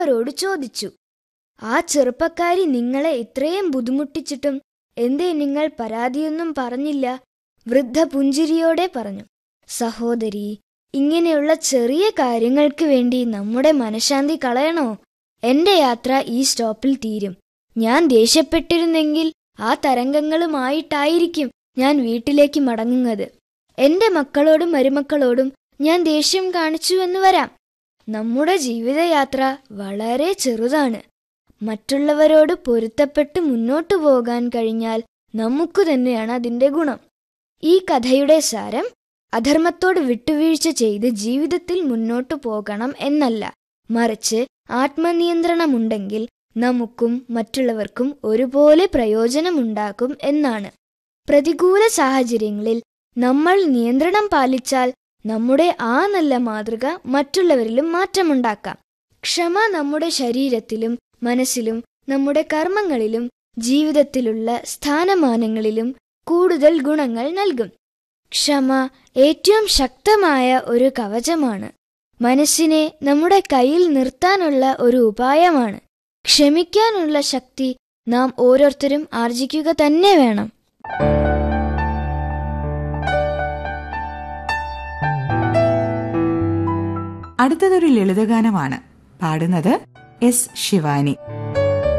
അവരോട് ചോദിച്ചു ആ ചെറുപ്പക്കാരി നിങ്ങളെ ഇത്രയും ബുദ്ധിമുട്ടിച്ചിട്ടും എന്തേ നിങ്ങൾ പരാതിയൊന്നും പറഞ്ഞില്ല വൃദ്ധ പുഞ്ചിരിയോടെ പറഞ്ഞു സഹോദരി ഇങ്ങനെയുള്ള ചെറിയ കാര്യങ്ങൾക്ക് വേണ്ടി നമ്മുടെ മനഃശാന്തി കളയണോ എന്റെ യാത്ര ഈ സ്റ്റോപ്പിൽ തീരും ഞാൻ ദേഷ്യപ്പെട്ടിരുന്നെങ്കിൽ ആ തരംഗങ്ങളുമായിട്ടായിരിക്കും ഞാൻ വീട്ടിലേക്ക് മടങ്ങുന്നത് എന്റെ മക്കളോടും മരുമക്കളോടും ഞാൻ ദേഷ്യം കാണിച്ചുവെന്ന് വരാം നമ്മുടെ ജീവിതയാത്ര വളരെ ചെറുതാണ് മറ്റുള്ളവരോട് പൊരുത്തപ്പെട്ട് മുന്നോട്ടു പോകാൻ കഴിഞ്ഞാൽ നമുക്ക് തന്നെയാണ് അതിന്റെ ഗുണം ഈ കഥയുടെ സാരം അധർമ്മത്തോട് വിട്ടുവീഴ്ച ചെയ്ത് ജീവിതത്തിൽ മുന്നോട്ടു പോകണം എന്നല്ല മറിച്ച് ആത്മനിയന്ത്രണമുണ്ടെങ്കിൽ നമുക്കും മറ്റുള്ളവർക്കും ഒരുപോലെ പ്രയോജനമുണ്ടാകും എന്നാണ് പ്രതികൂല സാഹചര്യങ്ങളിൽ നമ്മൾ നിയന്ത്രണം പാലിച്ചാൽ നമ്മുടെ ആ നല്ല മാതൃക മറ്റുള്ളവരിലും മാറ്റമുണ്ടാക്കാം ക്ഷമ നമ്മുടെ ശരീരത്തിലും മനസ്സിലും നമ്മുടെ കർമ്മങ്ങളിലും ജീവിതത്തിലുള്ള സ്ഥാനമാനങ്ങളിലും കൂടുതൽ ഗുണങ്ങൾ നൽകും ക്ഷമ ഏറ്റവും ശക്തമായ ഒരു കവചമാണ് മനസ്സിനെ നമ്മുടെ കയ്യിൽ നിർത്താനുള്ള ഒരു ഉപായമാണ് ക്ഷമിക്കാനുള്ള ശക്തി നാം ഓരോരുത്തരും ആർജിക്കുക തന്നെ വേണം അടുത്തതൊരു ലളിതഗാനമാണ് പാടുന്നത് എസ് ശിവാനി